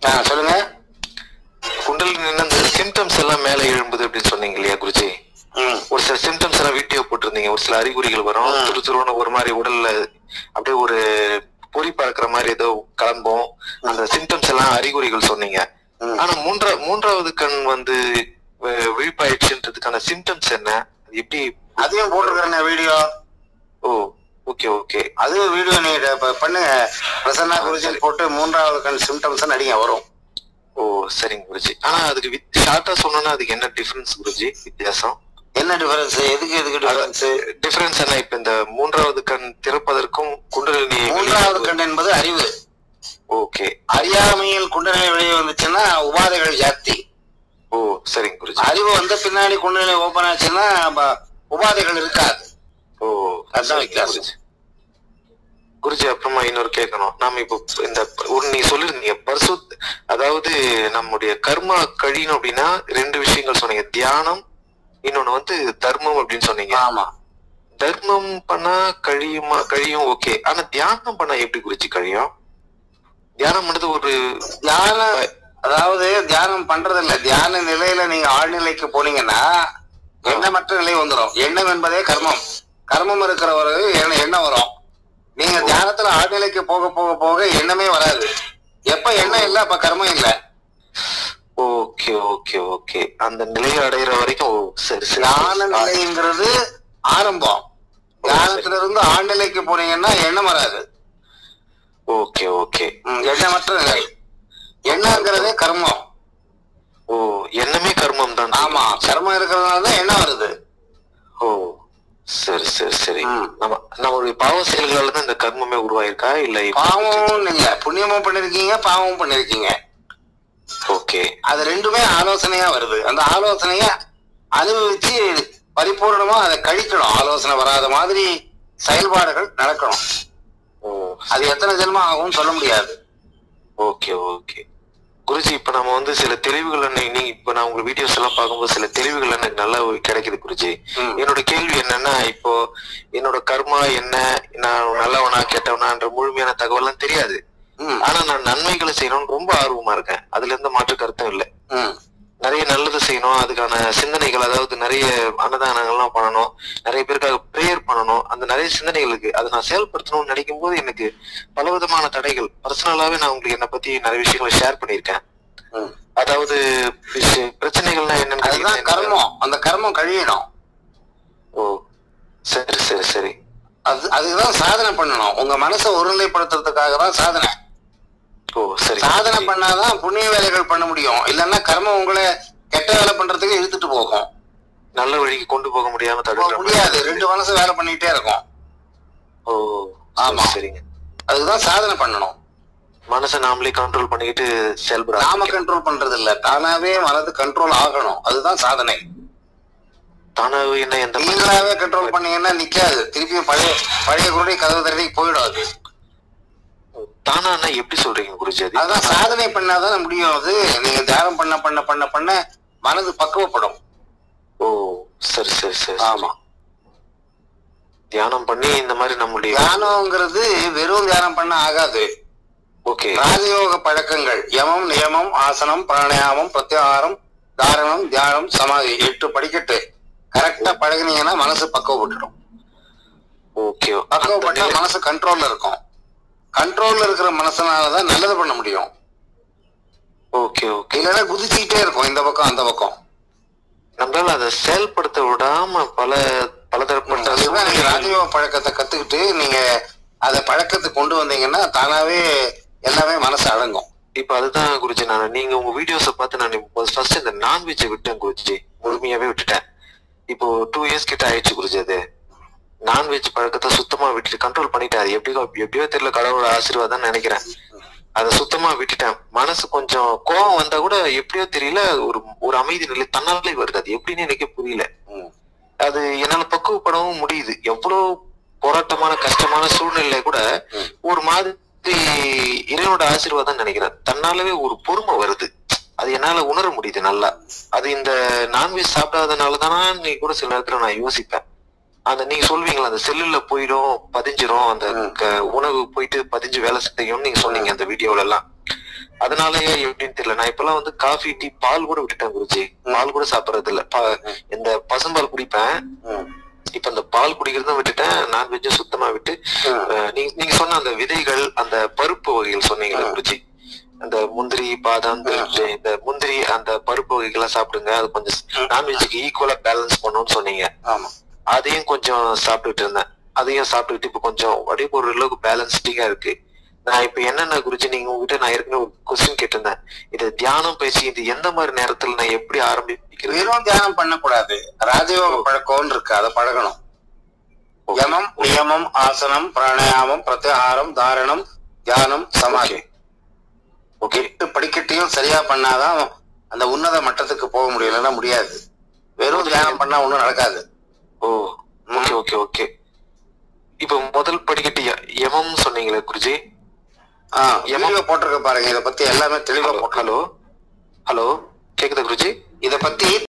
ஆ சொல்லுங்க குண்டலினி அந்த சிம்டம்ஸ் எல்லாம் மேல எழும்புது அப்படின்னு சொன்னீங்க இல்லையா குருஜி ம் ஒரு சில சிம்டம்ஸ் எல்லாம் வீடியோ போட்டிருந்தீங்க ஒரு சில அறிகுறிகள் வரும் ஆ. துரு துருன்னு ஒரு மாதிரி உடல்ல அப்படியே ஒரு பொறி பறக்கிற மாதிரி ஏதோ கிளம்பும் அந்த சிம்டம்ஸ் எல்லாம் அறிகுறிகள் சொன்னீங்க ம். ஆனா மூன்றா மூன்றாவது கண் வந்து அஹ், விழிப்பாயிடுச்சுன்றதுக்கான சிம்டம்ஸ் என்ன அது எப்படி அதையும் போட்டிருக்கிறேன் வீடியோ ஓ ஓகே ஓகே அது வீடியோ நீங்க இப்ப பண்ணுங்க பிரசன்னா குருஜி போட்டு மூன்றாவது கண் சிம்டம்ஸ் நடிங்க வரும் ஓ சரிங்க குருஜி ஆனா அதுக்கு ஷார்ட்டா சொன்னோம்னா அதுக்கு என்ன டிஃபரன்ஸ் குருஜி வித்தியாசம் என்ன டிஃபரன்ஸ் எதுக்கு எதுக்கு டிஃபரன்ஸ் டிஃபரன்ஸ் என்ன இப்ப இந்த மூன்றாவது கண் திறப்பதற்கும் குண்டலினி மூன்றாவது கண் என்பது அறிவு ஓகே அறியாமையில் குண்டநிலை வெளியே வந்துச்சுன்னா உபாதைகள் ஜாஸ்தி ஓ சரிங்க குருஜி அறிவு வந்த பின்னாடி குண்டநிலை ஓபன் ஆச்சுன்னா ப- உபாதைகள் இருக்காது ஓ அதான் சரிங்க வித்தியாசம். குருஜி. குருஜி அப்புறமா இன்னொரு கேட்கணும் நாம இப்போ இந்த ஒரு நீ சொல்லிருந்தீங்க பரிசு அதாவது நம்முடைய கர்மா கழியணும் அப்படின்னா ரெண்டு விஷயங்கள் சொன்னீங்க தியானம் இன்னொன்னு வந்து தர்மம் அப்படின்னு சொன்னீங்க ஆமா தர்மம் பண்ணா கழியுமா கழியும் ஓகே ஆனா தியானம் பண்ணா எப்படி குருஜி கழியும் தியானம் பண்றது ஒரு தியானம் அதாவது தியானம் பண்றது இல்ல தியான நிலையில நீங்க ஆழ்நிலைக்கு போனீங்கன்னா எண்ணமற்ற நிலை வந்துடும் எண்ணம் என்பதே கர்மம் கர்மம் இருக்கிறவருக்கு எண்ண- எண்ணம் வரும் நீங்க தியானத்துல ஆழ்நிலைக்கு போக போக போக எண்ணமே வராது எப்ப எண்ணம் இல்ல அப்ப கர்மம் இல்ல ஓகே ஓகே ஓகே அந்த நிலையை அடையிற வரைக்கும் ஓ, சரி சரி தியான நிலைங்கிறது ஆரம்பம் தியானத்துல இருந்து ஆழ்நிலைக்கு போனீங்கன்னா எண்ணம் வராது ஓகே ஓகே ம், எண்ணமற்ற நிலை எண்ணங்கிறதே கர்மம் ஓ எண்ணமே கர்மம் தான் ஆமா கர்மம் இருக்கிறதுனால தான் எண்ணம் வருது ஓ சரி சரி சரி ம். நம்ம நம்மளுடைய பாவ செயல்களால தான் இந்த கர்மமே உருவாயிருக்கா இல்ல பாவமும் இல்ல புண்ணியமும் பண்ணிருக்கீங்க பாவமும் பண்ணிருக்கீங்க ஓகே அது ரெண்டுமே ஆலோசனையா வருது அந்த ஆலோசனைய அனுபவிச்சு பரிபூர்ணமா அதை கழிக்கணும் ஆலோசனை வராத மாதிரி செயல்பாடுகள் நடக்கணும் ஓ அது எத்தனை ஜென்மம் ஆகும்னு சொல்ல முடியாது ஓகே ஓகே குருஜி இப்ப நம்ம வந்து சில தெளிவுகள் என்ன- நீங்க இப்ப நான் உங்க வீடியோஸ் எல்லாம் பார்க்கும்போது சில தெளிவுகள் எனக்கு நல்லா கிடைக்குது குருஜி ம். என்னோட கேள்வி என்னன்னா இப்போ என்னோட கர்மா என்ன நான் நல்லவனா கெட்டவனான்ற முழுமையான தகவல்லாம் தெரியாது ம், ஆனா நான் நன்மைகளை செய்யணும்னு ரொம்ப ஆர்வமா இருக்கேன் அதுல எந்த மாற்று கருத்தும் இல்ல ம், நிறைய நல்லது செய்யணும் அதுக்கான சிந்தனைகள் அதாவது நிறைய அன்னதானங்கள்லாம் பண்ணணும் நிறைய பேருக்காக ப்ரேயர் பண்ணணும் அந்த நிறைய சிந்தனைகள் இருக்கு அதை நான் செயல்படுத்தணும்னு நினைக்கும் போது எனக்கு பலவிதமான தடைகள் பர்சனலாவே நான் உங்களுக்கு என்னை பத்தி நிறைய விஷயங்களை ஷேர் பண்ணியிருக்கேன் ம். அதாவது விஷ- பிரச்சனைகள்னா என்னன்னு அதுதான் கேட்டீங்கன்னா கர்மம் அந்த கர்மம் கழியணும் ஓ சரி சரி சரி அது அதுதான் சாதனை பண்ணணும் உங்க மனசை ஒருநிலைப்படுத்துறதுக்காக தான் சாதனை ஓ சரி சாதனை பண்ணாதான் புண்ணிய வேலைகள் பண்ண முடியும் இல்லைன்னா கர்மம் உங்களை கெட்ட வேலை பண்றதுக்கு இழுத்துட்டு போகும் நல்ல வழிக்கு கொண்டு போக முடியாம போக தடுக்கிற முடியாது ரெண்டு மனசு வேலை பண்ணிட்டே இருக்கும் ஓ ஆமா. ஆமா சரிங்க அதுதான் சாதனை பண்ணணும் மனசை நாமளே கண்ட்ரோல் பண்ணிக்கிட்டு செயல்பட நாம ஆரம்பிக்கணும். கண்ட்ரோல் பண்றது இல்ல தானாவே மனது கண்ட்ரோல் ஆகணும் அதுதான் சாதனை தானாவே என்ன எந்த மாதிரி- நீங்களாவே கண்ட்ரோல் பண்ணீங்கன்னா நிக்காது திருப்பியும் பழைய பழைய குருடைய கதவு தரடி போயிடும் அது தானான்னா எப்படி சொல்றீங்க குருஜி அது அதுதான் சாதனை பண்ணாதான் முடியும் அது நீங்க தியானம் பண்ண பண்ண பண்ண பண்ண மனது பக்குவப்படும் ஓ சரி சரி சரி ஆமா தியானம் பண்ணி இந்த மாதிரி நம்முடைய தியானம்ங்கிறது வெறும் தியானம் பண்ண ஆகாது ஓகே ராஜயோக பழக்கங்கள் யமம் நியமம் ஆசனம் பிராணாயாமம் பிரத்யாகாரம் தாரணம் தியானம் சமாதி எட்டு படிக்கட்டு கரெக்டா பழகுனீங்கன்னா மனசு பக்குவப்பட்டுடும் ஓகே பக்குவப்பட்டா மனசு கண்ட்ரோல்ல இருக்கும் கண்ட்ரோல்ல இருக்கிற மனசனாலதான் நல்லது பண்ண முடியும் ஓகே ஓகே இல்லைன்னா குதிச்சுக்கிட்டே இருக்கும் இந்த பக்கம் அந்த பக்கம் நம்மளால அதை செயல்படுத்த விடாம பல பலதரப்பட்ட அதுதான் நீங்க சூழ்நிலைகள் ராஜயோக பழக்கத்தை கத்துக்கிட்டு நீங்க அதை பழக்கத்துக்கு கொண்டு வந்தீங்கன்னா தானாவே எல்லாமே மனசு அடங்கும் இப்ப அதுதான் குருஜி நான் நீங்க உங்க வீடியோஸ பார்த்து நான் ஃபர்ஸ்ட் இந்த நான்வெஜ்ஜை விட்டேன் குருஜி முழுமையாவே விட்டுட்டேன் இப்போ டூ இயர்ஸ் கிட்ட ஆயிடுச்சு குருஜி அது நான்வெஜ் பழக்கத்தை சுத்தமா விட்டுட்டு கண்ட்ரோல் பண்ணிட்டேன் அது எப்படியோ எப்படியோ தெரியல கடவுளோட ஆசீர்வாதம் நினைக்கிறேன் அதை சுத்தமா விட்டுட்டேன் மனசு கொஞ்சம் கோவம் வந்தா கூட எப்படியோ தெரியல ஒரு ஒரு அமைதி நிலை தன்னாலே வருது அது எப்படின்னு எனக்கே புரியல ம். அது என்னால பக்குவப்படவும் முடியுது எவ்வளவு போராட்டமான கஷ்டமான சூழ்நிலை கூட ம். ஒரு மாதிரி இறைவனோட ஆசீர்வாதம் நினைக்கிறேன் தன்னாலவே ஒரு பொறுமை வருது அது என்னால உணர முடியுது நல்லா அது இந்த நான்வெஜ் சாப்பிடாதனால தானா நீ கூட சில நேரத்துல நான் யோசிப்பேன் அந்த நீங்க சொல்வீங்களா அந்த செல்லுல போயிடும் பதிஞ்சிரும் அந்த ம். க- உணவு போயிட்டு பதிஞ்சு வேலை செய்யும் நீங்க சொன்னீங்க அந்த வீடியோல எல்லாம் அதனாலயே எப்படின்னு தெரியல நான் இப்பெல்லாம் வந்து காஃபி டீ பால் கூட விட்டுட்டேன் குருஜி பால் கூட சாப்பிடுறது இல்ல பா- இந்த பசும்பால் குடிப்பேன் ம், இப்ப இந்த பால் குடிக்கிறதும் விட்டுட்டேன் நான்வெஜ்ஜும் சுத்தமா விட்டு ம், அஹ், நீங்க நீங்க சொன்ன அந்த விதைகள் அந்த பருப்பு வகைகள் சொன்னீங்களா ம். குருஜி அந்த முந்திரி பாதாம் திராட்சை இந்த முந்திரி அந்த பருப்பு வகைகள்லாம் சாப்பிடுங்க அது கொஞ்சம் ம். நான்வெஜ்ஜுக்கு ஈக்குவலா பேலன்ஸ் பண்ணும்னு சொன்னீங்க ஆமா அதையும் கொஞ்சம் சாப்பிட்டுட்டு இருந்தேன் அதையும் சாப்பிட்டுட்டு இப்ப கொஞ்சம் அப்படியே ஒரு அளவுக்கு பேலன்ஸ்டிங்கா இருக்கு நான் இப்ப என்னென்ன குறிச்சு நீங்க உங்ககிட்ட நான் ஏற்கனவே ஒரு கொஸ்டின் கேட்டிருந்தேன் இது தியானம் பேசி இது எந்த மாதிரி நேரத்துல நான் எப்படி ஆரம்பிக்கிறது வெறும் தியானம் பண்ணக்கூடாது ராஜயோக பழக்கம்னு இருக்கு அதை பழகணும் யமம் நியமம் ஆசனம் பிராணாயாமம் பிரத்யாகாரம் தாரணம் தியானம் சமாதி ஓகே எட்டு படிக்கட்டையும் சரியா பண்ணாதான் அந்த உன்னத மட்டத்துக்கு போக முடியலன்னா முடியாது வெறும் தியானம் பண்ணா ஒண்ணும் நடக்காது ஓ ஓகே ஓகே ஓகே இப்போ முதல் படிக்கட்டு ய- யமம் சொன்னீங்களே குருஜி ஆஹ் வீடியோ போட்டிருக்க பாருங்க இத பத்தி எல்லாமே தெளிவா ஹலோ போட்டிருக்கோம் ஹலோ ஹலோ கேக்குதா குருஜி இத பத்தி